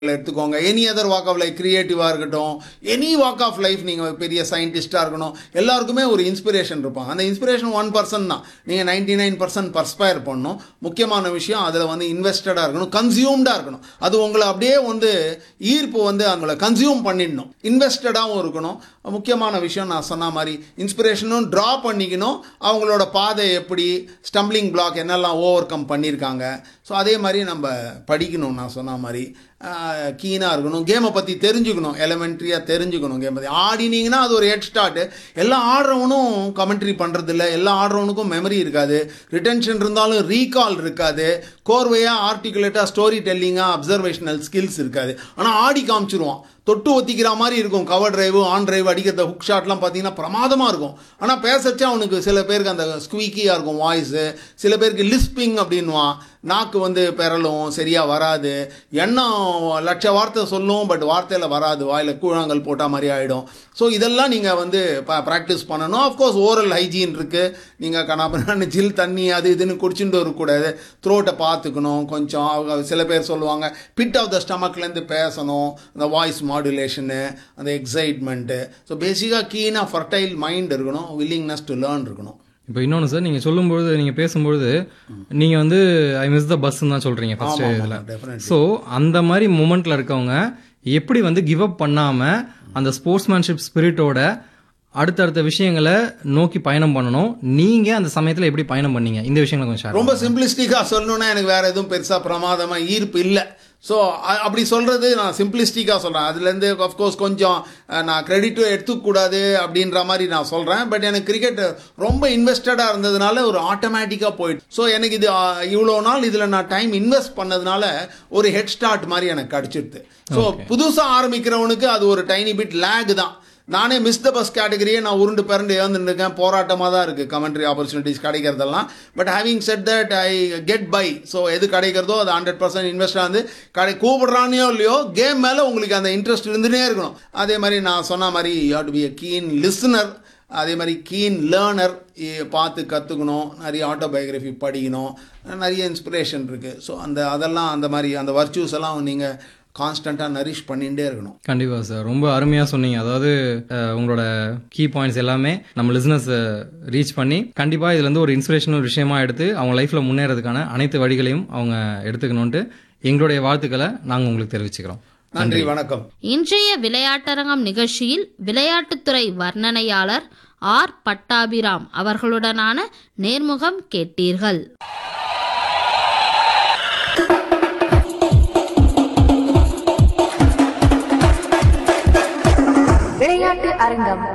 எடுத்துக்கோங்க any other walk of life கிரியேட்டிவாக இருக்கட்டும் எனி வாக் ஆஃப் லைஃப் நீங்கள் பெரிய சயின்டிஸ்ட்டாக இருக்கணும் எல்லாருக்குமே ஒரு இன்ஸ்பிரேஷன் இருப்பாங்க அந்த இன்ஸ்பிரேஷன் ஒன் பர்சன்ட் தான் நீங்கள் நைன்டி நைன் பர்சன்ட் பர்ஸ்பயர் பண்ணணும் முக்கியமான விஷயம் அதில் வந்து இன்வெஸ்டடாக இருக்கணும் கன்சியூம்டாக இருக்கணும் அது உங்களை அப்படியே வந்து ஈர்ப்பு வந்து அவங்கள கன்சியூம் பண்ணிடணும் இன்வெஸ்டடாகவும் இருக்கணும் முக்கியமான விஷயம் நான் சொன்ன மாதிரி இன்ஸ்பிரேஷனும் ட்ரா பண்ணிக்கணும் அவங்களோட பாதை எப்படி ஸ்டம்பிளிங் பிளாக் என்னெல்லாம் ஓவர் கம் பண்ணியிருக்காங்க ஸோ அதே மாதிரி நம்ம படிக்கணும் நான் சொன்ன மாதிரி கீனாக இருக்கணும் கேமை பற்றி தெரிஞ்சுக்கணும் எலமெண்ட்ரியாக தெரிஞ்சுக்கணும் கேம் பற்றி ஆடினீங்கன்னா அது ஒரு ஹெட் ஸ்டார்ட்டு எல்லா ஆடுறவனும் கமெண்ட்ரி பண்ணுறதில்ல எல்லா ஆடுறவனுக்கும் மெமரி இருக்காது ரிட்டென்ஷன் இருந்தாலும் ரீகால் இருக்காது கோர்வையாக ஆர்டிகுலேட்டாக ஸ்டோரி டெல்லிங்காக அப்சர்வேஷனல் ஸ்கில்ஸ் இருக்காது ஆனால் ஆடி காமிச்சிருவான் தொட்டு ஒத்திக்கிற மாதிரி இருக்கும் கவர் டிரைவ் ஆன் டிரைவ் அடிக்கிற ஹுக் ஷாட்லாம் பார்த்தீங்கன்னா பிரமாதமாக இருக்கும் ஆனால் பேசச்சே அவனுக்கு சில பேருக்கு அந்த ஸ்குவீக்கியாக இருக்கும் வாய்ஸு சில பேருக்கு லிஸ்பிங் அப்படின்வான் நாக்கு வந்து பெறலும் சரியாக வராது எண்ணம் லட்ச வார்த்தை சொல்லும் பட் வார்த்தையில் வராது வாயில் கூழாங்கல் போட்டால் மாதிரி ஆகிடும் ஸோ இதெல்லாம் நீங்கள் வந்து ப்ராக்டிஸ் பண்ணணும் ஆஃப்கோர்ஸ் ஓரல் ஹைஜீன் இருக்குது நீங்கள் கனாபனான்னு ஜில் தண்ணி அது இதுன்னு குடிச்சுட்டு இருக்கக்கூடாது த்ரோட்டை பார்த்துக்கணும் கொஞ்சம் அவங்க சில பேர் சொல்லுவாங்க பிட் ஆஃப் த ஸ்டமக்லேருந்து பேசணும் அந்த வாய்ஸ் மாடுலேஷனு அந்த எக்ஸைட்மெண்ட்டு ஸோ பேசிக்காக கீனாக ஃபர்டைல் மைண்ட் இருக்கணும் வில்லிங்னஸ் டு லேர்ன் இருக்கணும் இப்போ இன்னொன்று சார் நீங்கள் சொல்லும்பொழுது நீங்கள் பேசும்பொழுது நீங்கள் வந்து ஐ மிஸ் த பஸ்ன்னு தான் சொல்கிறீங்க ஃபர்ஸ்ட் ஆமாம், இதில் ஆமாம், definitely. ஸோ அந்த மாதிரி மூமெண்ட்டில் இருக்கவங்க எப்படி வந்து கிவ் அப் பண்ணாமல் அந்த ஸ்போர்ட்ஸ்மேன்ஷிப் ஸ்பிரிட்டோட அடுத்தடுத்த விஷயங்களை நோக்கி பயணம் பண்ணணும் நீங்கள் அந்த சமயத்தில் எப்படி பயணம் பண்ணீங்க இந்த விஷயங்களை கொஞ்சம் share ரொம்ப சிம்பிளிஸ்டிக்காக சொல்லணும்னா எனக்கு வேறு எதுவும் பெருசாக பிரமாதமாக ஈர்ப்பு இல்லை ஸோ அப்படி சொல்கிறது நான் சிம்பிளிஸ்டிக்காக சொல்கிறேன் அதுலேருந்து அஃப்கோர்ஸ் கொஞ்சம் அஹ், நான் கிரெடிட்டும் எடுத்துக்கூடாது அப்படின்ற மாதிரி நான் சொல்கிறேன் பட் எனக்கு கிரிக்கெட் ரொம்ப இன்வெஸ்டடாக இருந்ததுனால ஒரு ஆட்டோமேட்டிக்காக போயிட்டு ஸோ எனக்கு இது அஹ், இவ்வளோ நாள் இதில் நான் டைம் இன்வெஸ்ட் பண்ணதுனால ஒரு ஹெட் ஸ்டார்ட் மாதிரி எனக்கு கிடச்சிடுது ஸோ புதுசாக ஆரம்பிக்கிறவனுக்கு அது ஒரு டைனி பிட் லேக் தான் நானே மிஸ் த பஸ் கேட்டகரியே நான் உருண்டு பிறண்டு ஏந்துருக்கேன் போராட்டமாக தான் இருக்குது கமெண்ட்ரி ஆப்பர்ச்சுனிட்டிஸ் கிடைக்கிறதெல்லாம் but having set that I get by so எது கிடைக்கிறதோ அது ஹண்ட்ரட் பர்சன்ட் இன்வெஸ்டாக வந்து கடை கூப்பிடுறானோ இல்லையோ கேம் மேலே உங்களுக்கு அந்த இன்ட்ரெஸ்ட் இருந்துகிட்டே இருக்கணும் அதே மாதிரி நான் சொன்ன மாதிரி you to be a keen listener அதே மாதிரி கீன் லேர்னர் பார்த்து கற்றுக்கணும் நிறைய ஆட்டோபயோகிராஃபி படிக்கணும் நிறைய இன்ஸ்பிரேஷன் இருக்குது ஸோ அந்த அதெல்லாம் அந்த மாதிரி அந்த வர்ச்சூஸ் எல்லாம் நீங்கள் கான்ஸ்டண்ட்டாக நரிஷ் பண்ணிகிட்டே இருக்கணும் கண்டிப்பாக சார் ரொம்ப அருமையாக சொன்னீங்க அதாவது அஹ், உங்களோட கீ பாயிண்ட்ஸ் எல்லாமே நம்ம லிஸ்னஸ் ரீச் பண்ணி கண்டிப்பாக இதுலேருந்து ஒரு இன்ஸ்பிரேஷனல் விஷயமா எடுத்து அவங்க லைஃப்பில் முன்னேறதுக்கான அனைத்து வழிகளையும் அவங்க எடுத்துக்கணுன்ட்டு எங்களுடைய வாழ்த்துக்களை நாங்கள் உங்களுக்கு தெரிவிச்சுக்கிறோம் நன்றி வணக்கம் இன்றைய விளையாட்டரங்கம் நிகழ்ச்சியில் விளையாட்டுத்துறை வர்ணனையாளர் ஆர் பட்டாபிராம் அவர்களுடனான நேர்முகம் கேட்டீர்கள் விளையாட்டு அரங்கம்